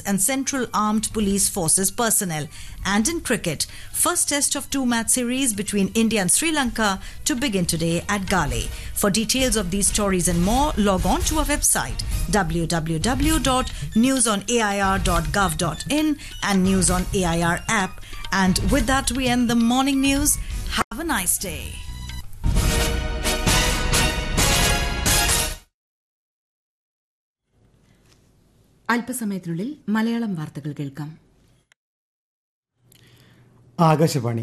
and Central Armed Police Forces personnel. And in cricket, first test of two-match series between India and Sri Lanka to begin today at Gale. For details of these stories and more, log on to our website www.newsonair.gov.in and News on AIR app. And with that, we end the morning news. Have a nice day. അല്പസമയത്തിനുള്ളിൽ മലയാളം വാർത്തകൾ കേൾക്കാം ആകാശവാണി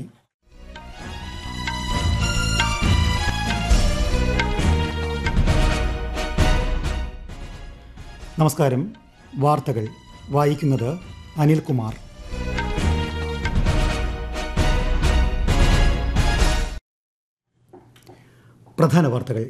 നമസ്കാരം വാർത്തകൾ വായിക്കുന്നത് അനിൽകുമാർ പ്രധാന വാർത്തകൾ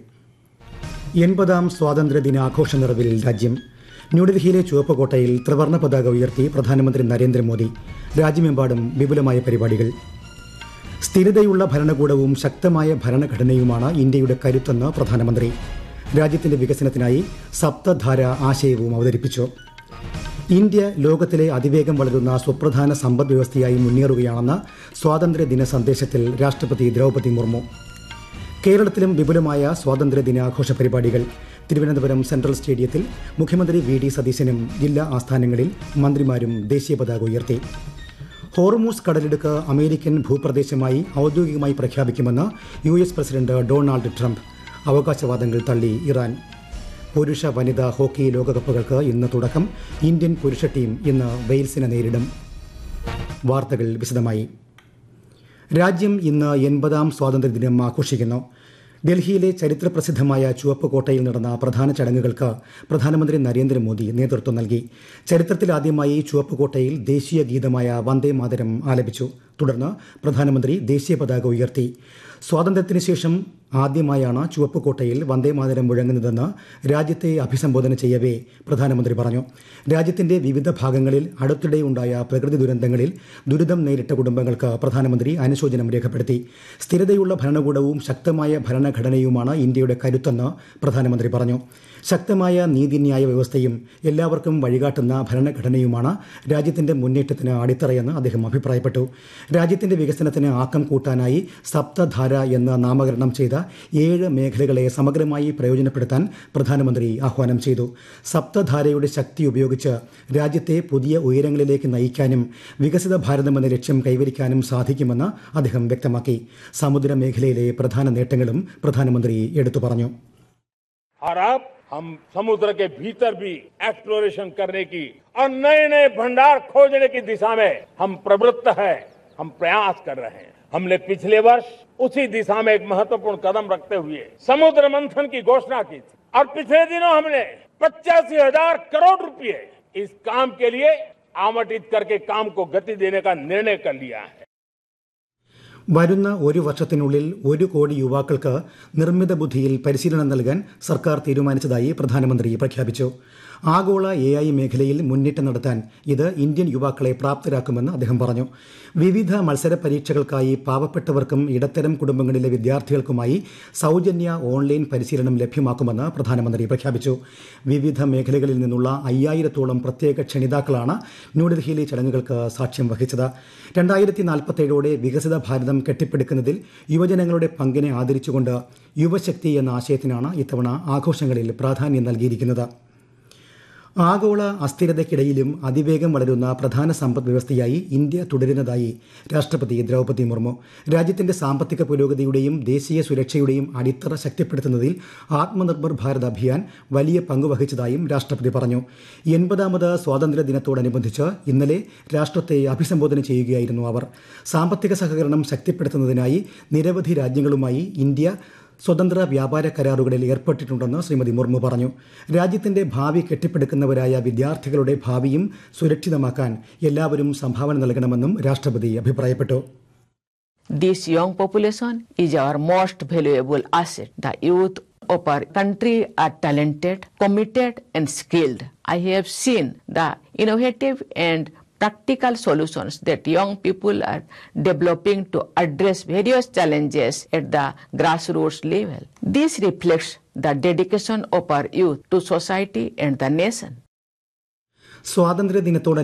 എൺപതാം സ്വാതന്ത്ര്യ ദിനാഘോഷ നിറവിൽ രാജ്യം ന്യൂഡൽഹിയിലെ ചുവപ്പുകോട്ടയിൽ ത്രിവർണ്ണ പതാക ഉയർത്തി പ്രധാനമന്ത്രി നരേന്ദ്രമോദി രാജ്യമെമ്പാടും വിപുലമായ പരിപാടികൾ സ്ഥിരതയുള്ള ഭരണകൂടവും ശക്തമായ ഭരണഘടനയുമാണ് ഇന്ത്യയുടെ കരുത്തെന്ന് പ്രധാനമന്ത്രി രാജ്യത്തിന്റെ വികസനത്തിനായി സപ്തധാര ആശയവും അവതരിപ്പിച്ചു ഇന്ത്യ ലോകത്തിലെ അതിവേഗം വളരുന്ന സുപ്രധാന സമ്പദ് വ്യവസ്ഥയായി മുന്നേറുകയാണെന്ന് സ്വാതന്ത്ര്യദിന സന്ദേശത്തിൽ രാഷ്ട്രപതി ദ്രൗപദി മുർമു കേരളത്തിലും വിപുലമായ സ്വാതന്ത്ര്യ ദിനാഘോഷ പരിപാടികൾ തിരുവനന്തപുരം സെൻട്രൽ സ്റ്റേഡിയത്തിൽ മുഖ്യമന്ത്രി വി ഡി സതീശനും ജില്ലാ ആസ്ഥാനങ്ങളിൽ മന്ത്രിമാരും ദേശീയ പതാക ഉയർത്തി ഹോർമൂസ് കടലിടുക്ക് അമേരിക്കൻ ഭൂപ്രദേശമായി ഔദ്യോഗികമായി പ്രഖ്യാപിക്കുമെന്ന് U S president Donald Trump അവകാശവാദങ്ങൾ തള്ളി ഇറാൻ പുരുഷ വനിതാ ഹോക്കി ലോകകപ്പുകൾക്ക് ഇന്ന് തുടക്കം ഇന്ത്യൻ പുരുഷ ടീം ഇന്ന് വെയിൽസിനെ നേരിടും വാർത്തകൾ വിശദമായി രാജ്യം ഇന്ന് എൺപതാം സ്വാതന്ത്ര്യദിനം ആഘോഷിക്കുന്നു ഡൽഹിയിലെ ചരിത്രപ്രസിദ്ധമായ ചുവപ്പ് കോട്ടയിൽ നടന്ന പ്രധാന ചടങ്ങുകൾക്ക് പ്രധാനമന്ത്രി നരേന്ദ്രമോദി നേതൃത്വം നൽകി ചരിത്രത്തിലാദ്യമായി ചുവപ്പ് കോട്ടയിൽ ദേശീയ ഗീതമായ വന്ദേ മാതരം ആലപിച്ചു തുടർന്ന് പ്രധാനമന്ത്രി ദേശീയ പതാക ഉയർത്തി സ്വാതന്ത്ര്യത്തിന് ശേഷം ആദ്യമായാണ് ചുവപ്പ് കോട്ടയിൽ വന്ദേമാതരം മുഴങ്ങുന്നതെന്ന് രാജ്യത്തെ അഭിസംബോധന ചെയ്യവേ പ്രധാനമന്ത്രി പറഞ്ഞു രാജ്യത്തിന്റെ വിവിധ ഭാഗങ്ങളിൽ അടുത്തിടെ ഉണ്ടായ പ്രകൃതി ദുരന്തങ്ങളിൽ ദുരിതം നേരിട്ട കുടുംബങ്ങൾക്ക് പ്രധാനമന്ത്രി അനുശോചനം രേഖപ്പെടുത്തി സ്ഥിരതയുള്ള ഭരണകൂടവും ശക്തമായ ഭരണഘടനയുമാണ് ഇന്ത്യയുടെ കരുത്തെന്ന് പ്രധാനമന്ത്രി പറഞ്ഞു ശക്തമായ നീതിന്യായ വ്യവസ്ഥയും എല്ലാവർക്കും വഴികാട്ടുന്ന ഭരണഘടനയുമാണ് രാജ്യത്തിന്റെ മുന്നേറ്റത്തിന് അടിത്തറയെന്ന് അദ്ദേഹം അഭിപ്രായപ്പെട്ടു രാജ്യത്തിന്റെ വികസനത്തിന് ആക്കം കൂട്ടാനായി സപ്തധാര എന്ന് നാമകരണം ചെയ്ത ഏഴ് മേഖലകളെ സമഗ്രമായി പ്രയോജനപ്പെടുത്താൻ പ്രധാനമന്ത്രി ആഹ്വാനം ചെയ്തു സപ്തധാരയുടെ ശക്തി ഉപയോഗിച്ച് രാജ്യത്തെ പുതിയ ഉയരങ്ങളിലേക്ക് നയിക്കാനും വികസിത ഭാരതം എന്ന ലക്ഷ്യം കൈവരിക്കാനും സാധിക്കുമെന്ന് അദ്ദേഹം വ്യക്തമാക്കി സമുദ്ര മേഖലയിലെ പ്രധാന നേട്ടങ്ങളും പ്രധാനമന്ത്രി എടുത്തു പറഞ്ഞു और अब हम समुद्र के भीतर भी एक्सप्लोरेशन करने की और नए नए भंडार खोजने की दिशा में हम प्रवृत्त है हम प्रयास कर रहे हैं हमने पिछले वर्ष उसी दिशा में एक महत्वपूर्ण कदम रखते हुए समुद्र मंथन की घोषणा की थी और पिछले दिनों हमने पचासी हजार करोड़ रुपए इस काम के लिए आवंटित करके काम को गति देने का निर्णय कर लिया है വരുന്ന ഒരു വർഷത്തിനുള്ളിൽ ഒരു കോടി യുവാക്കൾക്ക് നിർമ്മിത ബുദ്ധിയിൽ പരിശീലനം നൽകാൻ സർക്കാർ തീരുമാനിച്ചതായി പ്രധാനമന്ത്രി പ്രഖ്യാപിച്ചു ആഗോള എ ഐ മേഖലയിൽ മുന്നേറ്റം നടത്താൻ ഇത് ഇന്ത്യൻ യുവാക്കളെ പ്രാപ്തരാക്കുമെന്ന് അദ്ദേഹം പറഞ്ഞു വിവിധ മത്സര പരീക്ഷകൾക്കായി പാവപ്പെട്ടവർക്കും ഇടത്തരം കുടുംബങ്ങളിലെ വിദ്യാർത്ഥികൾക്കുമായി സൌജന്യ ഓൺലൈൻ പരിശീലനം ലഭ്യമാക്കുമെന്ന് പ്രധാനമന്ത്രി പ്രഖ്യാപിച്ചു വിവിധ മേഖലകളിൽ നിന്നുള്ള അയ്യായിരത്തോളം പ്രത്യേക ക്ഷണിതാക്കളാണ് ന്യൂഡൽഹിയിലെ ചടങ്ങുകൾക്ക് സാക്ഷ്യം വഹിച്ചത് രണ്ടായിരത്തി നാൽപ്പത്തേഴോടെ വികസിത ഭാരതം കെട്ടിപ്പടുക്കുന്നതിൽ യുവജനങ്ങളുടെ പങ്കിനെ ആദരിച്ചുകൊണ്ട് യുവശക്തി എന്ന ആശയത്തിനാണ് ഇത്തവണ ആഘോഷങ്ങളിൽ പ്രാധാന്യം നൽകിയിരിക്കുന്നത് ആഗോള അസ്ഥിരതയ്ക്കിടയിലും അതിവേഗം വളരുന്ന പ്രധാന സമ്പദ് വ്യവസ്ഥയായി ഇന്ത്യ തുടരുന്നതായി രാഷ്ട്രപതി ദ്രൗപദി മുർമു രാജ്യത്തിന്റെ സാമ്പത്തിക പുരോഗതിയുടെയും ദേശീയ സുരക്ഷയുടെയും അടിത്തറ ശക്തിപ്പെടുത്തുന്നതിൽ ആത്മനിർഭർ ഭാരത് അഭിയാൻ വലിയ പങ്കുവഹിച്ചതായും രാഷ്ട്രപതി പറഞ്ഞു എൺപതാമത് സ്വാതന്ത്ര്യ ദിനത്തോടനുബന്ധിച്ച് ഇന്നലെ രാഷ്ട്രത്തെ അഭിസംബോധന ചെയ്യുകയായിരുന്നു അവർ സാമ്പത്തിക സഹകരണം ശക്തിപ്പെടുത്തുന്നതിനായി നിരവധി രാജ്യങ്ങളുമായി ഇന്ത്യ സ്വതന്ത്ര വ്യാപാര കരാറുകളിൽ ഏർപ്പെട്ടിട്ടുണ്ടെന്ന് ശ്രീമതി മുർമു പറഞ്ഞു രാജ്യത്തിന്റെ ഭാവി കെട്ടിപ്പടുക്കുന്നവരായ വിദ്യാർത്ഥികളുടെ ഭാവിയും സുരക്ഷിതമാക്കാൻ എല്ലാവരും സംഭാവന നൽകണമെന്നും രാഷ്ട്രപതി അഭിപ്രായപ്പെട്ടു This young population is our most valuable asset. The youth of our country are talented, committed, and skilled. I have seen the innovative and practical solutions that young people are developing to address various challenges at the grassroots level. This reflects the dedication of our youth to society and the nation. സ്വാതന്ത്ര്യ ദിനത്തോട്